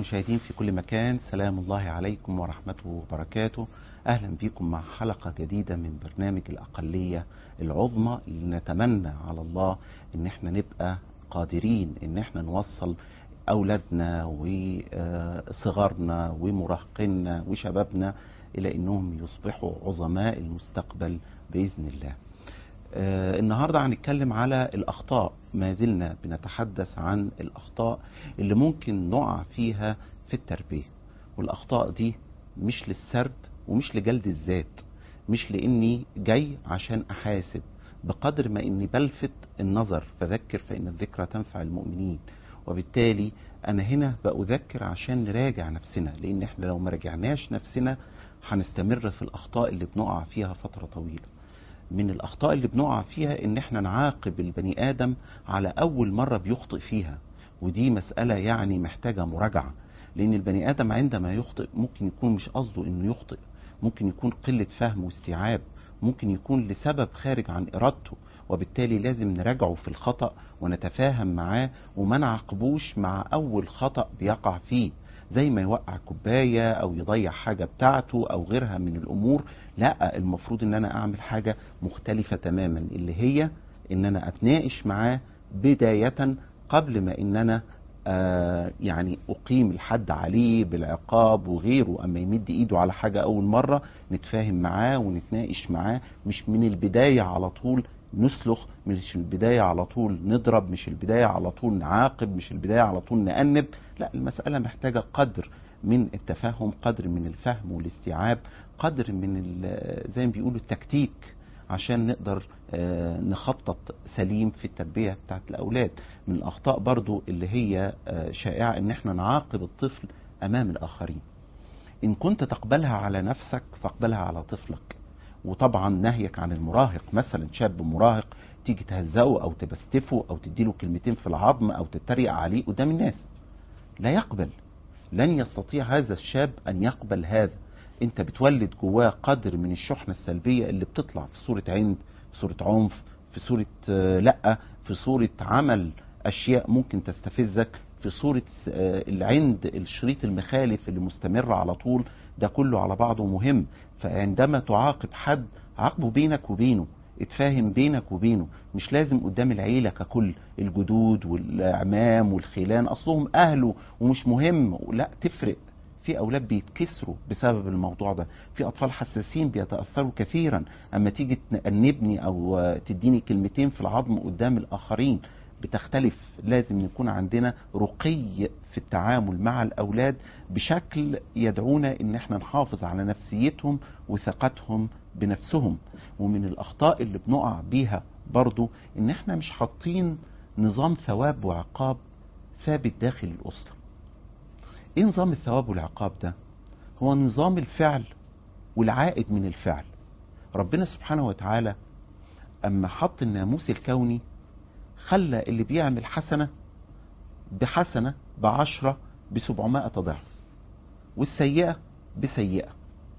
المشاهدين في كل مكان سلام الله عليكم ورحمته وبركاته أهلا بكم مع حلقة جديدة من برنامج الأقلية العظمى اللي نتمنى على الله إن احنا نبقى قادرين إن احنا نوصل أولادنا وصغارنا ومراهقينا وشبابنا إلى إنهم يصبحوا عظماء المستقبل بإذن الله آه النهاردة هنتكلم على الأخطاء ما زلنا بنتحدث عن الأخطاء اللي ممكن نقع فيها في التربية والأخطاء دي مش للسرد ومش لجلد الذات مش لإني جاي عشان أحاسب بقدر ما إني بلفت النظر فذكر فإن الذكرى تنفع المؤمنين وبالتالي أنا هنا بأذكر عشان نراجع نفسنا لأن إحنا لو ما راجعناش نفسنا هنستمر في الأخطاء اللي بنقع فيها فترة طويلة من الأخطاء اللي بنقع فيها إن إحنا نعاقب البني آدم على أول مرة بيخطئ فيها ودي مسألة يعني محتاجة مراجعة لأن البني آدم عندما يخطئ ممكن يكون مش قصده إنه يخطئ ممكن يكون قلة فهم واستيعاب ممكن يكون لسبب خارج عن إرادته وبالتالي لازم نراجعه في الخطأ ونتفاهم معاه وما نعاقبوش مع أول خطأ بيقع فيه زي ما يوقع كوباية او يضيع حاجة بتاعته او غيرها من الامور لا المفروض ان انا اعمل حاجة مختلفة تماما اللي هي ان انا اتناقش معاه بداية قبل ما ان انا آه يعني اقيم الحد عليه بالعقاب وغيره اما يمد ايده على حاجة اول مرة نتفاهم معاه ونتناقش معاه مش من البداية على طول نسلخ مش البداية على طول نضرب مش البداية على طول نعاقب مش البداية على طول نأنب لا المسألة محتاجة قدر من التفاهم قدر من الفهم والاستيعاب قدر من زي ما بيقولوا التكتيك عشان نقدر نخطط سليم في التربية بتاعت الأولاد من الأخطاء برضو اللي هي شائعة ان احنا نعاقب الطفل أمام الآخرين إن كنت تقبلها على نفسك فاقبلها على طفلك وطبعا نهيك عن المراهق مثلا شاب مراهق تيجي تهزقه او تبستفه او تديله كلمتين في العظم او تتريق عليه قدام الناس لا يقبل لن يستطيع هذا الشاب ان يقبل هذا انت بتولد جواه قدر من الشحنة السلبية اللي بتطلع في صورة عند في صورة عنف في صورة لا في صورة عمل اشياء ممكن تستفزك في صورة العند الشريط المخالف اللي مستمر على طول ده كله على بعضه مهم فعندما تعاقب حد عاقبه بينك وبينه اتفاهم بينك وبينه مش لازم قدام العيلة ككل الجدود والأعمام والخيلان أصلهم أهله ومش مهم لا تفرق في أولاد بيتكسروا بسبب الموضوع ده في أطفال حساسين بيتأثروا كثيرا أما تيجي تأنبني أو تديني كلمتين في العظم قدام الآخرين بتختلف لازم يكون عندنا رقي في التعامل مع الأولاد بشكل يدعونا ان احنا نحافظ على نفسيتهم وثقتهم بنفسهم ومن الأخطاء اللي بنقع بيها برضو ان احنا مش حاطين نظام ثواب وعقاب ثابت داخل الأسرة ايه نظام الثواب والعقاب ده هو نظام الفعل والعائد من الفعل ربنا سبحانه وتعالى اما حط الناموس الكوني خلى اللي بيعمل حسنة بحسنة بعشرة بسبعمائة ضعف والسيئة بسيئة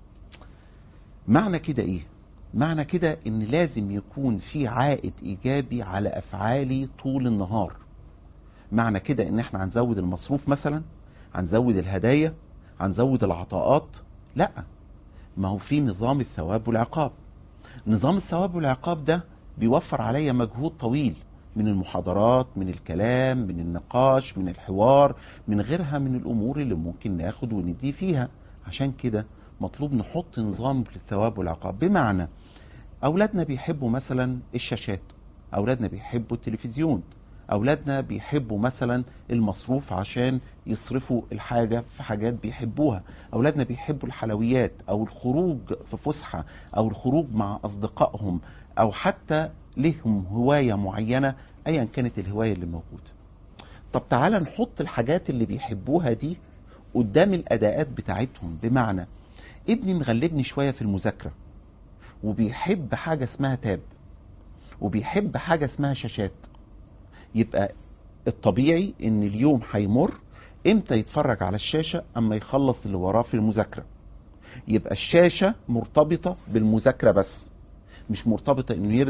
معنى كده ايه معنى كده ان لازم يكون في عائد ايجابي على افعالي طول النهار معنى كده ان احنا هنزود المصروف مثلا هنزود الهدايا هنزود العطاءات لا ما هو في نظام الثواب والعقاب نظام الثواب والعقاب ده بيوفر عليا مجهود طويل من المحاضرات من الكلام من النقاش من الحوار من غيرها من الامور اللي ممكن ناخد وندي فيها عشان كده مطلوب نحط نظام للثواب والعقاب بمعنى اولادنا بيحبوا مثلا الشاشات اولادنا بيحبوا التلفزيون اولادنا بيحبوا مثلا المصروف عشان يصرفوا الحاجة في حاجات بيحبوها اولادنا بيحبوا الحلويات او الخروج في فسحة او الخروج مع اصدقائهم او حتى لهم هواية معينة ايا كانت الهواية اللي موجودة طب تعالى نحط الحاجات اللي بيحبوها دي قدام الاداءات بتاعتهم بمعنى ابني مغلبني شوية في المذاكرة وبيحب حاجة اسمها تاب وبيحب حاجة اسمها شاشات يبقى الطبيعي ان اليوم هيمر امتى يتفرج على الشاشة اما يخلص اللي وراه في المذاكرة يبقى الشاشة مرتبطة بالمذاكرة بس مش مرتبطة انه يرجع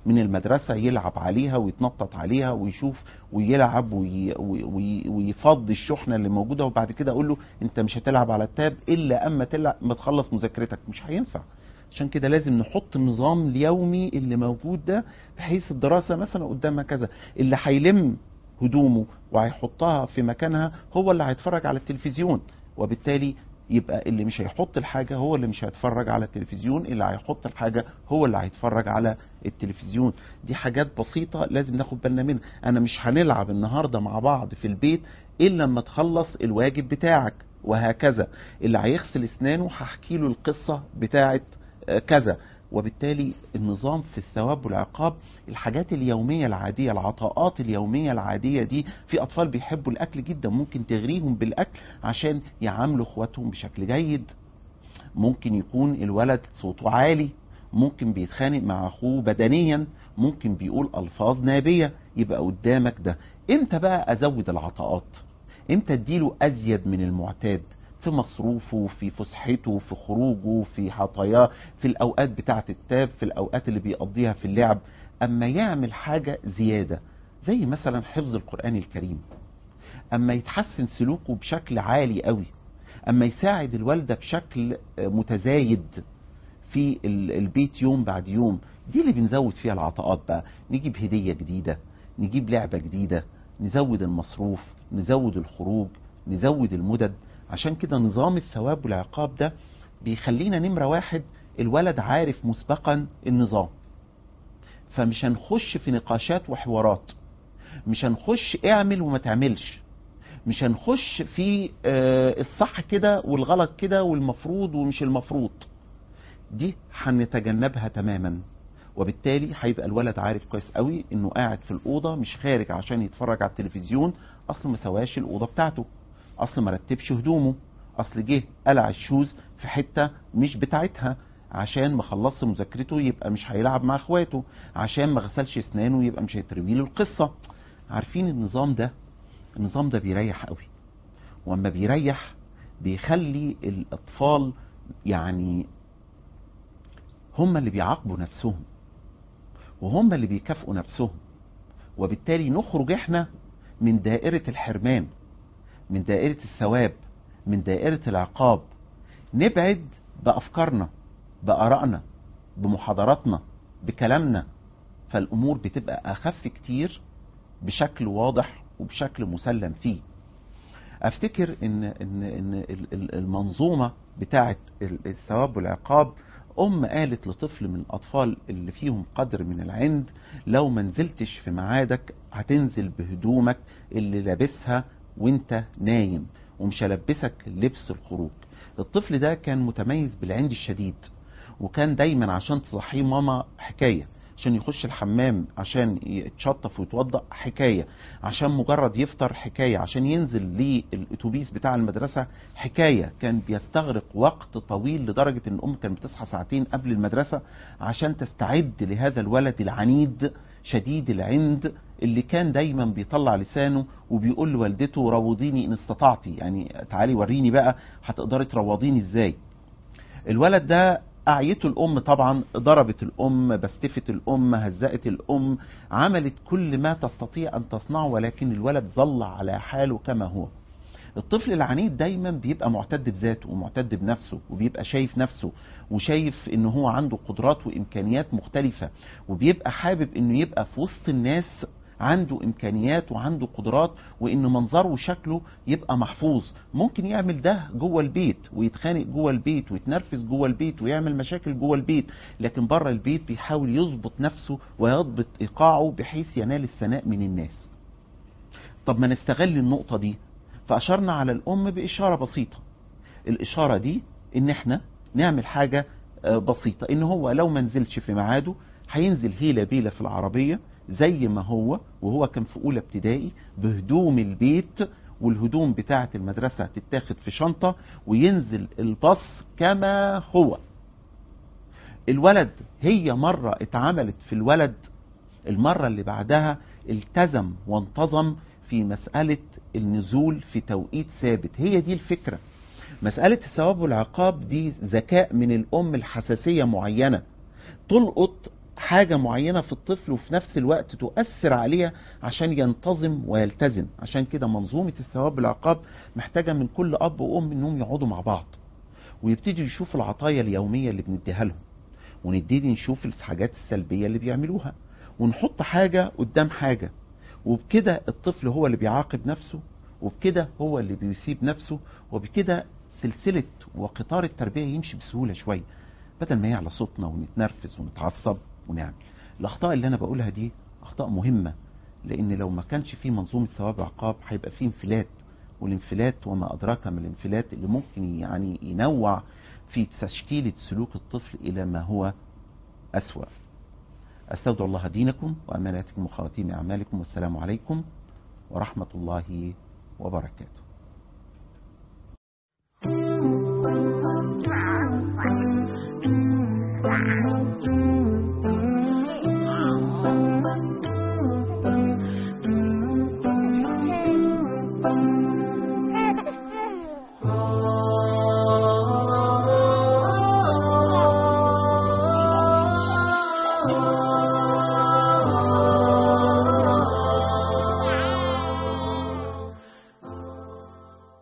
من المدرسة يلعب عليها ويتنطط عليها ويشوف ويلعب وي وي ويفضي الشحنة اللي موجودة وبعد كده اقول له انت مش هتلعب على التاب الا اما تلعب ما تخلص مذاكرتك مش هينفع عشان كده لازم نحط النظام اليومي اللي موجود ده بحيث الدراسة مثلا قدامها كذا اللي هيلم هدومه وهيحطها في مكانها هو اللي هيتفرج على التلفزيون وبالتالي يبقى اللي مش هيحط الحاجة هو اللي مش هيتفرج على التلفزيون اللي هيحط الحاجة هو اللي هيتفرج على التلفزيون دي حاجات بسيطة لازم ناخد بالنا منها انا مش هنلعب النهاردة مع بعض في البيت الا لما تخلص الواجب بتاعك وهكذا اللي هيغسل اسنانه هحكي له القصة بتاعت كذا وبالتالي النظام في الثواب والعقاب الحاجات اليومية العادية العطاءات اليومية العادية دي في أطفال بيحبوا الأكل جدا ممكن تغريهم بالأكل عشان يعاملوا اخواتهم بشكل جيد ممكن يكون الولد صوته عالي ممكن بيتخانق مع أخوه بدنيا ممكن بيقول ألفاظ نابية يبقى قدامك ده امتى بقى أزود العطاءات امتى اديله أزيد من المعتاد في مصروفه في فسحته في خروجه في حطاياه في الأوقات بتاعة التاب في الأوقات اللي بيقضيها في اللعب أما يعمل حاجة زيادة زي مثلا حفظ القرآن الكريم أما يتحسن سلوكه بشكل عالي قوي أما يساعد الوالدة بشكل متزايد في البيت يوم بعد يوم دي اللي بنزود فيها العطاءات بقى نجيب هدية جديدة نجيب لعبة جديدة نزود المصروف نزود الخروج نزود المدد عشان كده نظام الثواب والعقاب ده بيخلينا نمرة واحد الولد عارف مسبقا النظام فمش هنخش في نقاشات وحوارات مش هنخش اعمل وما تعملش مش هنخش في الصح كده والغلط كده والمفروض ومش المفروض دي هنتجنبها تماما وبالتالي هيبقى الولد عارف كويس قوي انه قاعد في الاوضه مش خارج عشان يتفرج على التلفزيون اصل ما سواش الاوضه بتاعته اصل ما رتبش هدومه اصل جه قلع الشوز في حته مش بتاعتها عشان ما خلصش مذاكرته يبقى مش هيلعب مع اخواته عشان ما غسلش اسنانه يبقى مش هيتروي له القصه عارفين النظام ده النظام ده بيريح قوي واما بيريح بيخلي الاطفال يعني هم اللي بيعاقبوا نفسهم وهم اللي بيكافئوا نفسهم وبالتالي نخرج احنا من دائرة الحرمان من دائرة الثواب من دائرة العقاب نبعد بأفكارنا بآرائنا بمحاضراتنا بكلامنا فالأمور بتبقى أخف كتير بشكل واضح وبشكل مسلم فيه افتكر ان ان ان المنظومه بتاعه الثواب والعقاب ام قالت لطفل من الاطفال اللي فيهم قدر من العند لو ما نزلتش في ميعادك هتنزل بهدومك اللي لابسها وانت نايم ومش هلبسك لبس الخروج الطفل ده كان متميز بالعند الشديد وكان دايما عشان تصحيه ماما حكايه عشان يخش الحمام عشان يتشطف ويتوضا حكايه عشان مجرد يفطر حكايه عشان ينزل للاتوبيس بتاع المدرسه حكايه كان بيستغرق وقت طويل لدرجه ان الام كانت بتصحى ساعتين قبل المدرسه عشان تستعد لهذا الولد العنيد شديد العند اللي كان دايما بيطلع لسانه وبيقول لوالدته روضيني ان استطعتي يعني تعالي وريني بقى هتقدري تروضيني ازاي الولد ده أعيته الأم طبعا ضربت الأم بستفت الأم هزقت الأم عملت كل ما تستطيع أن تصنعه ولكن الولد ظل على حاله كما هو الطفل العنيد دايما بيبقى معتد بذاته ومعتد بنفسه وبيبقى شايف نفسه وشايف ان هو عنده قدرات وامكانيات مختلفة وبيبقى حابب انه يبقى في وسط الناس عنده امكانيات وعنده قدرات وان منظره وشكله يبقى محفوظ ممكن يعمل ده جوه البيت ويتخانق جوه البيت ويتنرفز جوه البيت ويعمل مشاكل جوه البيت لكن بره البيت بيحاول يظبط نفسه ويضبط ايقاعه بحيث ينال الثناء من الناس طب ما نستغل النقطة دي فاشرنا على الام باشارة بسيطة الاشارة دي ان احنا نعمل حاجة بسيطة ان هو لو ما نزلش في ميعاده هينزل هيلة بيلة في العربية زي ما هو وهو كان في اولى ابتدائي بهدوم البيت والهدوم بتاعة المدرسة تتاخد في شنطة وينزل الباص كما هو الولد هي مرة اتعملت في الولد المرة اللي بعدها التزم وانتظم في مسألة النزول في توقيت ثابت هي دي الفكرة مسألة الثواب والعقاب دي ذكاء من الأم الحساسية معينة تلقط حاجة معينة في الطفل وفي نفس الوقت تؤثر عليه عشان ينتظم ويلتزم عشان كده منظومة الثواب والعقاب محتاجة من كل أب وأم إنهم يقعدوا مع بعض ويبتدوا يشوفوا العطايا اليومية اللي بنديها لهم ونبتدي نشوف الحاجات السلبية اللي بيعملوها ونحط حاجة قدام حاجة وبكده الطفل هو اللي بيعاقب نفسه وبكده هو اللي بيسيب نفسه وبكده سلسلة وقطار التربية يمشي بسهولة شوية بدل ما يعلى صوتنا ونتنرفز ونتعصب ونعمل الأخطاء اللي أنا بقولها دي أخطاء مهمة لأن لو ما كانش فيه منظومة ثواب عقاب هيبقى فيه انفلات والانفلات وما أدراك ما الانفلات اللي ممكن يعني ينوع في تشكيلة سلوك الطفل إلى ما هو أسوأ أستودع الله دينكم وأماناتكم وخواتيم أعمالكم والسلام عليكم ورحمة الله وبركاته